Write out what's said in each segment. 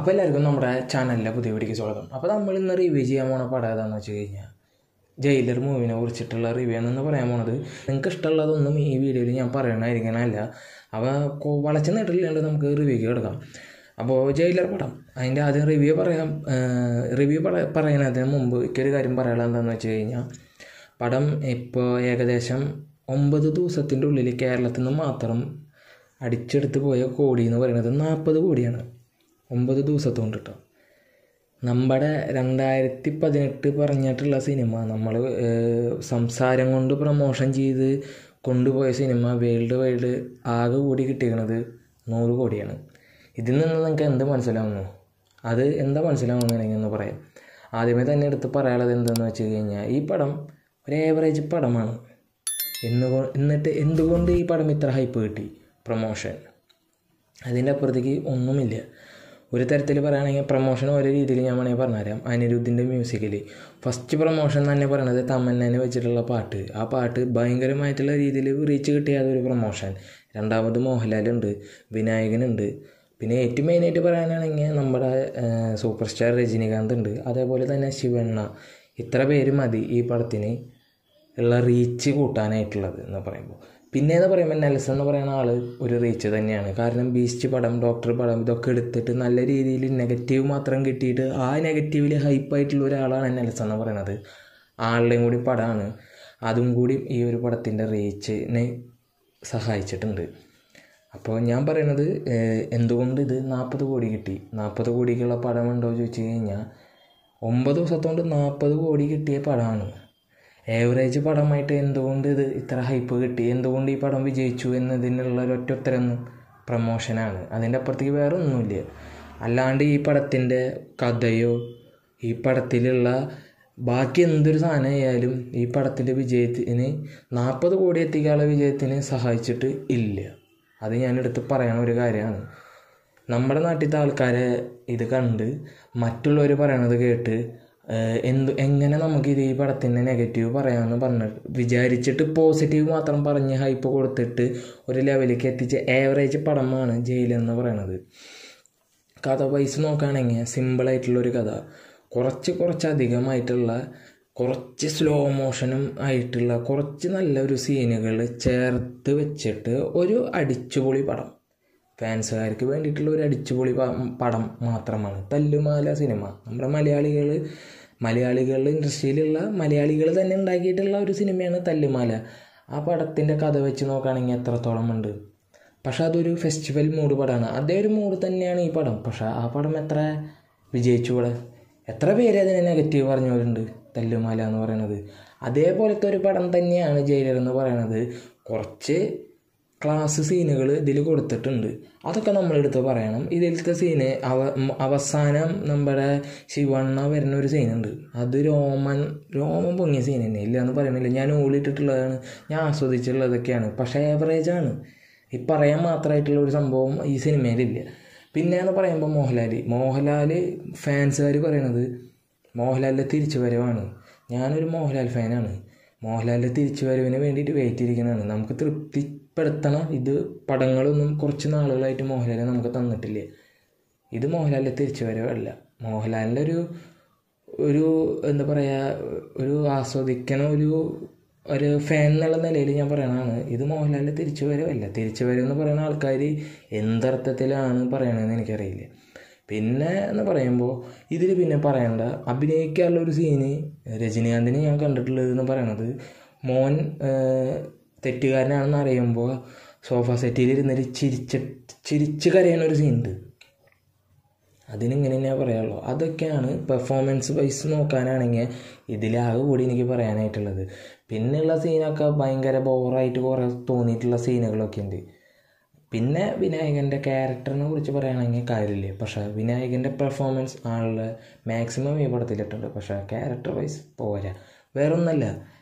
അപ്പോൾ എല്ലാവർക്കും നമ്മുടെ ചാനലിലെ പുതിയ വീഡിയോക്ക് സ്വാഗതം അപ്പോൾ നമ്മൾ ഇന്ന് റിവ്യൂ ചെയ്യാൻ പോണ പടം ഏതാണെന്ന് വെച്ച് കഴിഞ്ഞാൽ ജയിലർ മൂവിനെ കുറിച്ചിട്ടുള്ള റിവ്യൂ എന്ന് പറയാൻ പോണത് നിങ്ങൾക്ക് ഇഷ്ടമുള്ളതൊന്നും ഈ വീഡിയോയിൽ ഞാൻ പറയണമായിരിക്കണമല്ല അപ്പോൾ കൊ- വളച്ച് നീട്ടില്ലാണ്ട് നമുക്ക് റിവ്യൂക്ക് എടുക്കാം അപ്പോൾ ജയിലർ പടം അതിൻ്റെ ആദ്യം റിവ്യൂ പറയാം റിവ്യൂ പറയുന്നതിന് മുമ്പ് എനിക്കൊരു കാര്യം പറയാനുള്ളത് എന്താണെന്ന് വെച്ച് കഴിഞ്ഞാൽ പടം ഇപ്പോൾ ഏകദേശം ഒമ്പത് ദിവസത്തിൻ്റെ ഉള്ളിൽ കേരളത്തിൽ നിന്ന് മാത്രം അടിച്ചെടുത്ത് പോയ കോടി എന്ന് പറയുന്നത് നാൽപ്പത് കോടിയാണ് ഒമ്പത് ദിവസത്തെ കൊണ്ട് കേട്ടോ നമ്മുടെ രണ്ടായിരത്തി പതിനെട്ട് പറഞ്ഞിട്ടുള്ള സിനിമ നമ്മൾ സംസാരം കൊണ്ട് പ്രൊമോഷൻ ചെയ്ത് കൊണ്ടുപോയ സിനിമ വേൾഡ് വൈഡ് ആകെ കൂടി കിട്ടിയിരിക്കുന്നത് നൂറ് കോടിയാണ് ഇതിൽ നിന്ന് നിങ്ങൾക്ക് എന്ത് മനസ്സിലാവുന്നു അത് എന്താ മനസ്സിലാവുന്നതെങ്കിൽ എന്ന് പറയാം ആദ്യമേ തന്നെ എടുത്ത് പറയാനുള്ളത് എന്തെന്ന് വെച്ച് കഴിഞ്ഞാൽ ഈ പടം ഒരു ഏവറേജ് പടമാണ് എന്നുകൊ എന്നിട്ട് എന്തുകൊണ്ട് ഈ പടം ഇത്ര ഹൈപ്പ് കിട്ടി പ്രൊമോഷൻ അതിൻ്റെ അപ്പുറത്തേക്ക് ഒന്നുമില്ല ഒരു തരത്തിൽ പറയുകയാണെങ്കിൽ പ്രൊമോഷൻ ഓരോ രീതിയിൽ ഞാൻ വേണമെങ്കിൽ പറഞ്ഞുതരാം അനിരുദ്ധിൻ്റെ മ്യൂസിക്കിൽ ഫസ്റ്റ് പ്രൊമോഷൻ തന്നെ പറയണത് തമന്നനെ വെച്ചിട്ടുള്ള പാട്ട് ആ പാട്ട് ഭയങ്കരമായിട്ടുള്ള രീതിയിൽ റീച്ച് കിട്ടിയ ഒരു പ്രൊമോഷൻ രണ്ടാമത് മോഹൻലാലുണ്ട് വിനായകനുണ്ട് പിന്നെ ഏറ്റവും മെയിനായിട്ട് പറയാനാണെങ്കിൽ നമ്മുടെ സൂപ്പർ സ്റ്റാർ രജനീകാന്ത് ഉണ്ട് അതേപോലെ തന്നെ ശിവണ്ണ ഇത്ര പേര് മതി ഈ പടത്തിന് ഉള്ള റീച്ച് കൂട്ടാനായിട്ടുള്ളത് എന്ന് പറയുമ്പോൾ പിന്നെ എന്ന് പറയുമ്പോൾ നെൽസൺ എന്ന് പറയുന്ന ആൾ ഒരു റീച്ച് തന്നെയാണ് കാരണം ബീസ്റ്റ് പടം ഡോക്ടർ പടം ഇതൊക്കെ എടുത്തിട്ട് നല്ല രീതിയിൽ നെഗറ്റീവ് മാത്രം കിട്ടിയിട്ട് ആ നെഗറ്റീവിൽ ഹൈപ്പായിട്ടുള്ള ഒരാളാണ് നെൽസൺ എന്ന് പറയുന്നത് ആളുടെയും കൂടി പടമാണ് അതും കൂടി ഈ ഒരു പടത്തിൻ്റെ റീച്ചിനെ സഹായിച്ചിട്ടുണ്ട് അപ്പോൾ ഞാൻ പറയണത് ഏഹ്, എന്തുകൊണ്ട് ഇത് നാൽപ്പത് കോടി കിട്ടി നാൽപ്പത് കോടിക്കുള്ള പടമുണ്ടോ എന്ന് ചോദിച്ചു കഴിഞ്ഞാൽ ഒമ്പത് ദിവസത്തോണ്ട് നാൽപ്പത് കോടി കിട്ടിയ പടമാണ് ഏവറേജ് പടമായിട്ട് എന്തുകൊണ്ട് ഇത് ഇത്ര ഹൈപ്പ് കിട്ടി എന്തുകൊണ്ട് ഈ പടം വിജയിച്ചു എന്നതിനുള്ള ഒരൊറ്റ ഉത്തരം പ്രമോഷനാണ് അതിൻ്റെ അപ്പുറത്തേക്ക് വേറെ ഒന്നുമില്ല അല്ലാണ്ട് ഈ പടത്തിൻ്റെ കഥയോ ഈ പടത്തിലുള്ള ബാക്കി എന്തൊരു സാധനം ആയാലും ഈ പടത്തിൻ്റെ വിജയത്തിന് നാൽപ്പത് കോടി എത്തിക്കാനുള്ള വിജയത്തിന് സഹായിച്ചിട്ട് ഇല്ല അത് ഞാൻ എടുത്ത് പറയണ ഒരു കാര്യമാണ് നമ്മുടെ നാട്ടിലത്തെ ആൾക്കാരെ ഇത് കണ്ട് മറ്റുള്ളവർ പറയണത് കേട്ട് ഏഹ്, എന്ത് എങ്ങനെ നമുക്ക് ഇത് ഈ പടത്തിൻ്റെ നെഗറ്റീവ് പറയാമെന്ന് പറഞ്ഞിട്ട് വിചാരിച്ചിട്ട് പോസിറ്റീവ് മാത്രം പറഞ്ഞ് ഹൈപ്പ് കൊടുത്തിട്ട് ഒരു ലെവലിലേക്ക് എത്തിച്ച ഏവറേജ് പടമാണ് ജയിലെന്ന് പറയണത് കഥ വൈസ് നോക്കുകയാണെങ്കിൽ സിമ്പിളായിട്ടുള്ളൊരു കഥ കുറച്ച് കുറച്ച് അധികമായിട്ടുള്ള കുറച്ച് സ്ലോ മോഷനും ആയിട്ടുള്ള കുറച്ച് നല്ലൊരു സീനുകൾ ചേർത്ത് വെച്ചിട്ട് ഒരു അടിച്ചുപൊളി പടം ഫാൻസുകാർക്ക് വേണ്ടിയിട്ടുള്ള ഒരു അടിച്ചുപൊളി പ- പടം മാത്രമാണ് തല്ലുമാല സിനിമ നമ്മുടെ മലയാളികൾ മലയാളികളുടെ ഇൻഡസ്ട്രിയിലുള്ള മലയാളികൾ തന്നെ ഉണ്ടാക്കിയിട്ടുള്ള ഒരു സിനിമയാണ് തല്ലുമാല ആ പടത്തിൻ്റെ കഥ വെച്ച് നോക്കുകയാണെങ്കിൽ എത്രത്തോളം ഉണ്ട് പക്ഷെ അതൊരു ഫെസ്റ്റിവൽ മൂഡ് പടമാണ് അതേ ഒരു മൂഡ് തന്നെയാണ് ഈ പടം പക്ഷെ ആ പടം എത്ര വിജയിച്ചു ഇവിടെ എത്ര പേര് അതിനെ നെഗറ്റീവ് പറഞ്ഞവരുണ്ട് തല്ലുമാല എന്ന് പറയുന്നത് അതേപോലത്തെ ഒരു പടം തന്നെയാണ് ജയിലർ എന്ന് പറയുന്നത് കുറച്ച് ക്ലാസ് സീനുകൾ ഇതിൽ കൊടുത്തിട്ടുണ്ട് അതൊക്കെ നമ്മളെടുത്ത് പറയണം ഇതിലത്തെ സീന് അവ ഉം, അവസാനം നമ്മുടെ ശിവണ്ണ വരുന്ന ഒരു സീനുണ്ട് അത് രോമൻ രോമൻ പൊങ്ങിയ സീൻ തന്നെ ഇല്ല എന്ന് പറയണില്ല ഞാൻ ഓളിട്ടിട്ടുള്ളതാണ് ഞാൻ ആസ്വദിച്ചിട്ടുള്ളതൊക്കെയാണ് പക്ഷേ ആവറേജ് ആണ് ഈ പറയാൻ മാത്രമായിട്ടുള്ള ഒരു സംഭവം ഈ സിനിമയിലില്ല പിന്നെ എന്ന് പറയുമ്പോൾ മോഹൻലാൽ മോഹൻലാൽ ഫാൻസുകാർ പറയണത് മോഹൻലാലിൻ്റെ തിരിച്ചു വരവാണ് ഞാനൊരു മോഹൻലാൽ ഫാനാണ് മോഹൻലാലിൻ്റെ തിരിച്ചു വരവിന് വേണ്ടിയിട്ട് വെയിറ്റ് ഇരിക്കുന്നതാണ് നമുക്ക് തൃപ്തിപ്പെടുത്തണം ഇത് പടങ്ങളൊന്നും കുറച്ച് നാളുകളായിട്ട് മോഹൻലാൽ നമുക്ക് തന്നിട്ടില്ല ഇത് മോഹൻലാലിൻ്റെ തിരിച്ചു വരവല്ല മോഹൻലാലിൻ്റെ ഒരു ഒരു എന്താ പറയുക ഒരു ആസ്വദിക്കണ ഒരു ഒരു ഫാൻ എന്നുള്ള നിലയിൽ ഞാൻ പറയണതാണ് ഇത് മോഹൻലാലിൻ്റെ തിരിച്ചു വരവല്ല തിരിച്ചു വരവെന്ന് പറയുന്ന ആൾക്കാർ എന്തർത്ഥത്തിലാണ് പറയണതെന്ന് എനിക്കറിയില്ല പിന്നെ എന്ന് പറയുമ്പോൾ ഇതിൽ പിന്നെ പറയേണ്ട അഭിനയിക്കാനുള്ള ഒരു സീന് രജനീകാന്തിന് ഞാൻ കണ്ടിട്ടുള്ളത് എന്ന് പറയണത് മോൻ ഏഹ്, തെറ്റുകാരനാണെന്ന് അറിയുമ്പോൾ സോഫ സെറ്റിൽ ഇരുന്നിട്ട് ചിരിച്ച് ചിരിച്ച് കരയുന്ന ഒരു സീനുണ്ട് അതിനിങ്ങനെ തന്നെ പറയാനുള്ളൂ അതൊക്കെയാണ് പെർഫോമൻസ് വൈസ് നോക്കാനാണെങ്കിൽ ഇതിലാകെ കൂടി എനിക്ക് പറയാനായിട്ടുള്ളത് പിന്നെയുള്ള സീനൊക്കെ ഭയങ്കര ബോറായിട്ട് കുറേ തോന്നിയിട്ടുള്ള സീനുകളൊക്കെ ഉണ്ട് പിന്നെ വിനായകൻ്റെ ക്യാരക്ടറിനെ കുറിച്ച് പറയുകയാണെങ്കിൽ കാര്യമില്ല പക്ഷേ വിനായകൻ്റെ പെർഫോമൻസ് ആളുടെ മാക്സിമം ഈ പടത്തിലിട്ടുണ്ട് പക്ഷേ ക്യാരക്ടർ വൈസ് പോരാ വേറൊന്നല്ല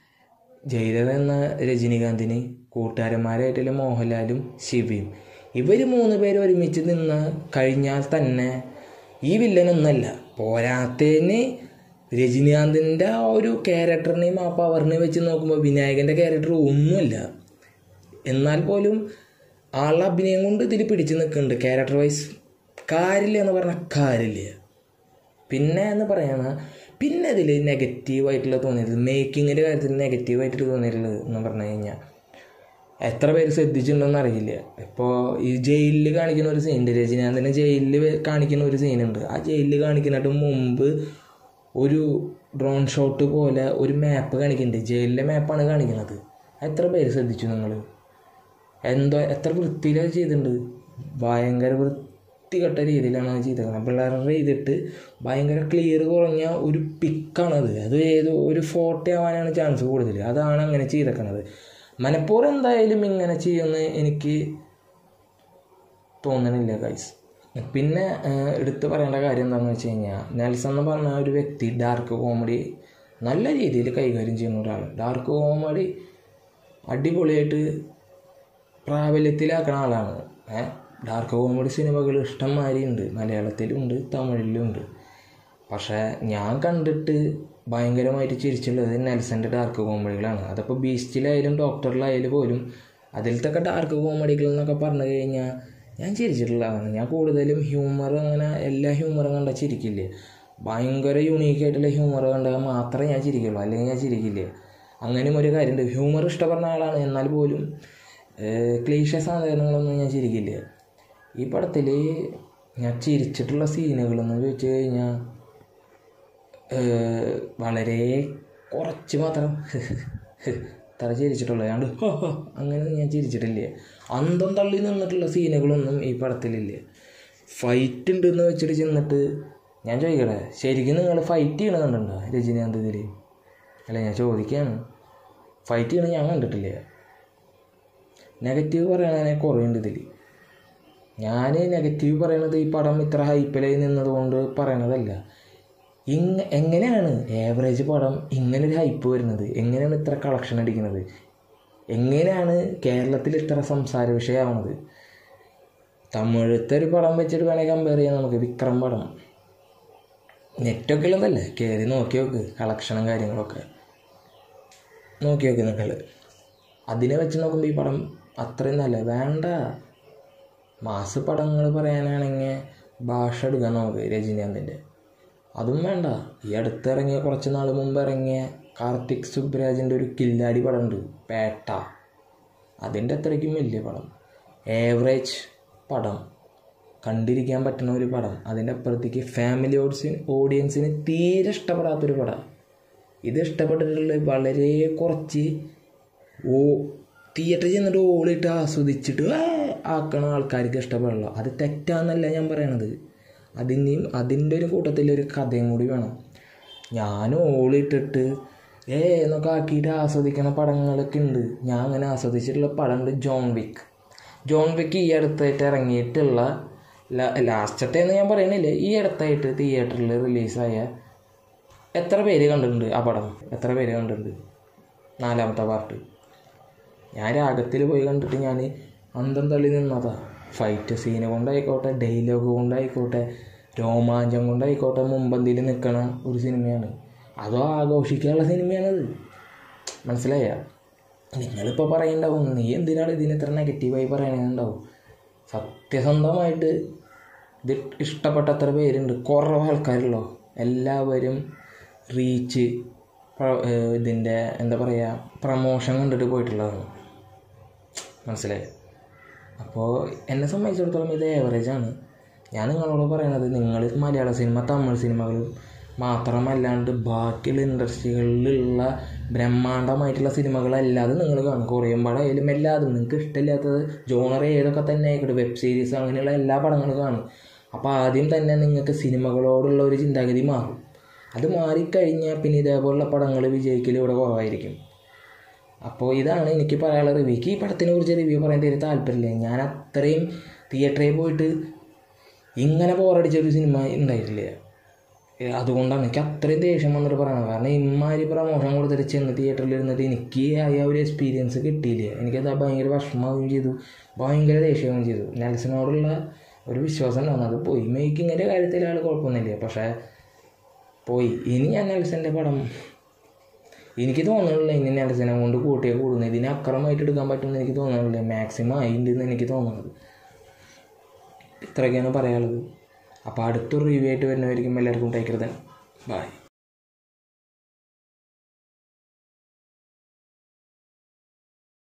ജയിലർ എന്ന രജനീകാന്തിന് കൂട്ടുകാരന്മാരായിട്ടുള്ള മോഹൻലാലും ശിവയും ഇവർ മൂന്ന് പേര് ഒരുമിച്ച് നിന്ന് കഴിഞ്ഞാൽ തന്നെ ഈ വില്ലനൊന്നല്ല പോരാത്തതിന് രജനീകാന്തിൻ്റെ ആ ഒരു ക്യാരക്ടറിനെയും ആ പവറിനെയും വെച്ച് നോക്കുമ്പോൾ വിനായകൻ്റെ ക്യാരക്ടർ ഒന്നുമല്ല എന്നാൽ പോലും ആളുടെ അഭിനയം കൊണ്ട് ഇതിൽ പിടിച്ച് നിൽക്കുന്നുണ്ട് ക്യാരക്ടർ വൈസ് കാര്യമില്ല എന്ന് പറഞ്ഞാൽ കാര്യമില്ല പിന്നെ എന്ന് പറയണ പിന്നെ ഇതിൽ നെഗറ്റീവായിട്ടുള്ള തോന്നിയത് മേക്കിങ്ങിൻ്റെ കാര്യത്തിൽ നെഗറ്റീവായിട്ട് തോന്നിയിട്ടുള്ളത് എന്ന് പറഞ്ഞു കഴിഞ്ഞാൽ എത്ര പേര് ശ്രദ്ധിച്ചിട്ടുണ്ടെന്ന് അറിയില്ല ഇപ്പോൾ ഈ ജയിലിൽ കാണിക്കുന്ന ഒരു സീനുണ്ട് രജനീകാന്തിനെ ജയിലിൽ കാണിക്കുന്ന ഒരു സീനുണ്ട് ആ ജയിലിൽ കാണിക്കുന്നതിന് മുമ്പ് ഒരു ഡ്രോൺ ഷോട്ട് പോലെ ഒരു മാപ്പ് കാണിക്കുന്നുണ്ട് ജയിലിലെ മാപ്പാണ് കാണിക്കുന്നത് എത്ര പേര് ശ്രദ്ധിച്ചു നിങ്ങൾ എന്തോ എത്ര വൃത്തിയിലാണ് ചെയ്തിട്ടുണ്ട് ഭയങ്കര വൃത്തികെട്ട രീതിയിലാണ് അത് ചെയ്തേക്കുന്നത് പിള്ളേരുടെ ചെയ്തിട്ട് ഭയങ്കര ക്ലിയർ കുറഞ്ഞ ഒരു പിക്കാണത് അത് ഏതോ ഒരു ഫോട്ടോ ആവാനാണ് ചാൻസ് കൂടുതൽ അതാണ് അങ്ങനെ ചെയ്തേക്കണത് മനഃപൂർവ്വം എന്തായാലും ഇങ്ങനെ ചെയ്യുമെന്ന് എനിക്ക് തോന്നണില്ല ഗൈസ് പിന്നെ ഏഹ്, എടുത്തു പറയേണ്ട കാര്യം എന്താണെന്ന് വെച്ച് കഴിഞ്ഞാൽ നെൽസൺ എന്ന് പറഞ്ഞ ഒരു വ്യക്തി ഡാർക്ക് കോമഡി നല്ല രീതിയിൽ കൈകാര്യം ചെയ്യുന്ന ഒരാൾ ഡാർക്ക് കോമഡി അടിപൊളിയായിട്ട് പ്രാബല്യത്തിലാക്കുന്ന ആളാണ് ഏഹ് ഡാർക്ക് കോമഡി സിനിമകൾ ഇഷ്ടംമാതിരി ഉണ്ട് മലയാളത്തിലുണ്ട് തമിഴിലുണ്ട് പക്ഷേ ഞാൻ കണ്ടിട്ട് ഭയങ്കരമായിട്ട് ചിരിച്ചുള്ളത് നെൽസൻ്റെ ഡാർക്ക് കോമഡികളാണ് അതപ്പോൾ ബീസ്റ്റിലായാലും ഡോക്ടറിലായാലും പോലും അതിലത്തൊക്കെ ഡാർക്ക് കോമഡികൾ എന്നൊക്കെ പറഞ്ഞു കഴിഞ്ഞാൽ ഞാൻ ചിരിച്ചിട്ടുള്ളതാണ് ഞാൻ കൂടുതലും ഹ്യൂമർ അങ്ങനെ എല്ലാ ഹ്യൂമറും കണ്ടാൽ ചിരിക്കില്ല ഭയങ്കര യുണീക്കായിട്ടുള്ള ഹ്യൂമർ കണ്ടാൽ മാത്രമേ ഞാൻ ചിരിക്കുള്ളൂ അല്ലെങ്കിൽ ഞാൻ ചിരിക്കില്ല അങ്ങനെയും ഒരു കാര്യമുണ്ട് ഹ്യൂമർ ഇഷ്ടപ്പെടുന്ന ആളാണ് എന്നാൽ പോലും ക്ലീശ സാധനങ്ങളൊന്നും ഞാൻ ചിരിക്കില്ല ഈ പടത്തിൽ ഞാൻ ചിരിച്ചിട്ടുള്ള സീനുകളെന്ന് ചോദിച്ചു കഴിഞ്ഞാൽ ഏഹ് വളരെ കുറച്ച് മാത്രം തല ചിരിച്ചിട്ടുള്ളൂ അല്ലാണ്ട് ഹോ ഹോ അങ്ങനെയൊന്നും ഞാൻ ചിരിച്ചിട്ടില്ല അന്തം തള്ളി നിന്നിട്ടുള്ള സീനുകളൊന്നും ഈ പടത്തിലില്ല ഫൈറ്റ് ഉണ്ടെന്ന് വെച്ചിട്ട് ചെന്നിട്ട് ഞാൻ ചോദിക്കട്ടെ ശരിക്കും നിങ്ങൾ ഫൈറ്റ് ചെയ്യണ കണ്ടിട്ടുണ്ടോ രജനീകാന്ത് ഇതിൽ അല്ല ഞാൻ ചോദിക്കുകയാണ് ഫൈറ്റ് ചെയ്യണ ഞാൻ കണ്ടിട്ടില്ല നെഗറ്റീവ് പറയണതിനെ കുറേയുണ്ട് ഇതിൽ ഞാൻ നെഗറ്റീവ് പറയണത് ഈ പടം ഇത്ര ഹൈപ്പിലായി നിന്നതുകൊണ്ട് പറയണതല്ല ഇങ്ങ എങ്ങനെയാണ് ഏവറേജ് പടം ഇങ്ങനെ ഒരു ഹൈപ്പ് വരുന്നത് എങ്ങനെയാണ് ഇത്ര കളക്ഷൻ അടിക്കുന്നത് എങ്ങനെയാണ് കേരളത്തിൽ ഇത്ര സംസാര വിഷയമാവുന്നത് തമിഴത്തെ ഒരു പടം വെച്ചിട്ട് വേണമെങ്കിൽ കമ്പയർ ചെയ്യാം നമുക്ക് വിക്രം പടം നെറ്റൊക്കെ ഉള്ളതല്ലേ കയറി നോക്കി നോക്ക് കളക്ഷനും കാര്യങ്ങളൊക്കെ നോക്കി നോക്ക് നിങ്ങൾ അതിനെ വെച്ച് നോക്കുമ്പോൾ ഈ പടം അത്രയും നല്ല വേണ്ട മാസ് പടങ്ങൾ പറയാനാണെങ്കിൽ ഭാഷ എടുക്കാൻ നമുക്ക് രജനീകാന്തിൻ്റെ അതും വേണ്ട ഈ അടുത്തിറങ്ങിയ കുറച്ച് നാൾ മുമ്പ് ഇറങ്ങിയ കാർത്തിക് സുബ്രാജിൻ്റെ ഒരു കില്ലാടി പടമുണ്ട് പേട്ട അതിൻ്റെ അത്രയ്ക്കും വലിയ പടം ഏവറേജ് പടം കണ്ടിരിക്കാൻ പറ്റുന്ന ഒരു പടം അതിൻ്റെ അപ്പുറത്തേക്ക് ഫാമിലി ഓഡിയൻസിന് ഓഡിയൻസിന് തീരെ ഇഷ്ടപ്പെടാത്തൊരു പടം ഇത് ഇഷ്ടപ്പെട്ടിട്ടുള്ള വളരെ കുറച്ച് ഓ തിയേറ്ററിൽ ചെന്നിട്ട് ഓളിട്ട് ആസ്വദിച്ചിട്ട് "ആ" ആക്കണ ആൾക്കാർക്ക് ഇഷ്ടപ്പെടില്ല അത് തെറ്റാന്നല്ല ഞാൻ പറയണത് അതിനെയും അതിൻ്റെ ഒരു കൂട്ടത്തിൽ ഒരു കഥയും കൂടി വേണം ഞാൻ ഓളിട്ടിട്ട് ഏ എന്നൊക്കെ ആക്കിയിട്ട് ആസ്വദിക്കുന്ന പടങ്ങളൊക്കെ ഉണ്ട് ഞാൻ അങ്ങനെ ആസ്വദിച്ചിട്ടുള്ള പടമുണ്ട് ജോൺ വിക്ക് ജോൺ വിക്ക് ഈ അടുത്തായിട്ട് ഇറങ്ങിയിട്ടുള്ള ലാസ്റ്റത്തെ എന്ന് ഞാൻ പറയണില്ല ഈ അടുത്തായിട്ട് തിയേറ്ററിൽ റിലീസായ എത്ര പേര് കണ്ടിട്ടുണ്ട് ആ പടം എത്ര പേര് കണ്ടിട്ടുണ്ട് നാലാമത്തെ പാർട്ട് ഞാൻ രാഗത്തിൽ പോയി കണ്ടിട്ട് ഞാൻ അന്തം തള്ളി നിന്നതാ ഫൈറ്റ് സീന് കൊണ്ടായിക്കോട്ടെ ഡയലോഗ് കൊണ്ടായിക്കോട്ടെ രോമാഞ്ചം കൊണ്ടായിക്കോട്ടെ മുമ്പന്തിയിൽ നിൽക്കണ ഒരു സിനിമയാണ് അതോ ആഘോഷിക്കാനുള്ള സിനിമയാണത് മനസ്സിലായ നിങ്ങളിപ്പോൾ പറയണ്ടാവും നീ എന്തിനാണ് ഇതിന് ഇത്ര നെഗറ്റീവായി പറയണുണ്ടാവും സത്യസന്ധമായിട്ട് ഇത് ഇഷ്ടപ്പെട്ട അത്ര പേരുണ്ട് കുറവ് ആൾക്കാരുള്ളൂ എല്ലാവരും റീച്ച് ഇതിൻ്റെ എന്താ പറയുക പ്രമോഷൻ കണ്ടിട്ട് പോയിട്ടുള്ളതാണ് മനസ്സിലായി അപ്പോൾ എന്നെ സംബന്ധിച്ചിടത്തോളം ഇത് ഏവറേജ് ആണ് ഞാൻ നിങ്ങളോട് പറയണത് നിങ്ങൾ മലയാള സിനിമ തമിഴ് സിനിമകൾ മാത്രമല്ലാണ്ട് ബാക്കിയുള്ള ഇൻഡസ്ട്രികളിലുള്ള ബ്രഹ്മാണ്ഡമായിട്ടുള്ള സിനിമകളല്ലാതെ നിങ്ങൾ കാണും കൊറിയൻ പടമായാലും എല്ലാതും നിങ്ങൾക്ക് ഇഷ്ടമില്ലാത്തത് ജോണർ ഏതൊക്കെ തന്നെ ആയിക്കോട്ടെ വെബ് സീരീസ് അങ്ങനെയുള്ള എല്ലാ പടങ്ങളും കാണും അപ്പോൾ ആദ്യം തന്നെ നിങ്ങൾക്ക് സിനിമകളോടുള്ള ഒരു ചിന്താഗതി മാറും അത് മാറിക്കഴിഞ്ഞാൽ പിന്നെ ഇതേപോലുള്ള പടങ്ങൾ വിജയിക്കൽ ഇവിടെ കുറവായിരിക്കും അപ്പോൾ ഇതാണ് എനിക്ക് പറയാനുള്ള റിവ്യൂക്ക് ഈ പടത്തിനെ കുറിച്ച് റിവ്യൂ പറയാൻ തീരെ താല്പര്യമില്ല ഞാൻ അത്രയും തിയേറ്ററിൽ പോയിട്ട് ഇങ്ങനെ ബോറടിച്ച ഒരു സിനിമ ഉണ്ടായിട്ടില്ല ഏ, അതുകൊണ്ടാണ് എനിക്ക് അത്രയും ദേഷ്യം വന്നിട്ട് പറയണത് കാരണം ഇമ്മാതിരി പ്രമോഷൻ കൊടുത്തിട്ട് ചെന്ന് തിയേറ്ററിൽ ഇരുന്നിട്ട് എനിക്ക് ആയ ഒരു എക്സ്പീരിയൻസ് കിട്ടിയില്ല എനിക്കത് ഭയങ്കര വിഷമമാവുകയും ചെയ്തു ഭയങ്കര ദേഷ്യമാവുകയും ചെയ്തു നെൽസനോടുള്ള ഒരു വിശ്വാസം ഉണ്ടായിരുന്നു അത് പോയി മേക്കിങ്ങിൻ്റെ കാര്യത്തിൽ ആൾ കുഴപ്പമൊന്നുമില്ല പക്ഷേ പോയി ഇനി ഞാൻ നെൽസൻ്റെ പടം എനിക്ക് തോന്നുന്നില്ല ഇനി നെൽസനെ കൊണ്ട് കൂട്ടിയേ കൂടുന്നു ഇതിനെ അക്രമമായിട്ട് എടുക്കാൻ പറ്റുമെന്ന് എനിക്ക് തോന്നുന്നില്ല മാക്സിമം ആയിണ്ടെന്ന് എനിക്ക് തോന്നുന്നത് ഇത്രയൊക്കെയാണ് പറയാനുള്ളത് അപ്പോൾ അടുത്തൊരു റിവ്യൂ ആയിട്ട് വരുന്നവരിക്കും എല്ലാവർക്കും ടേക്കരുത് ബൈ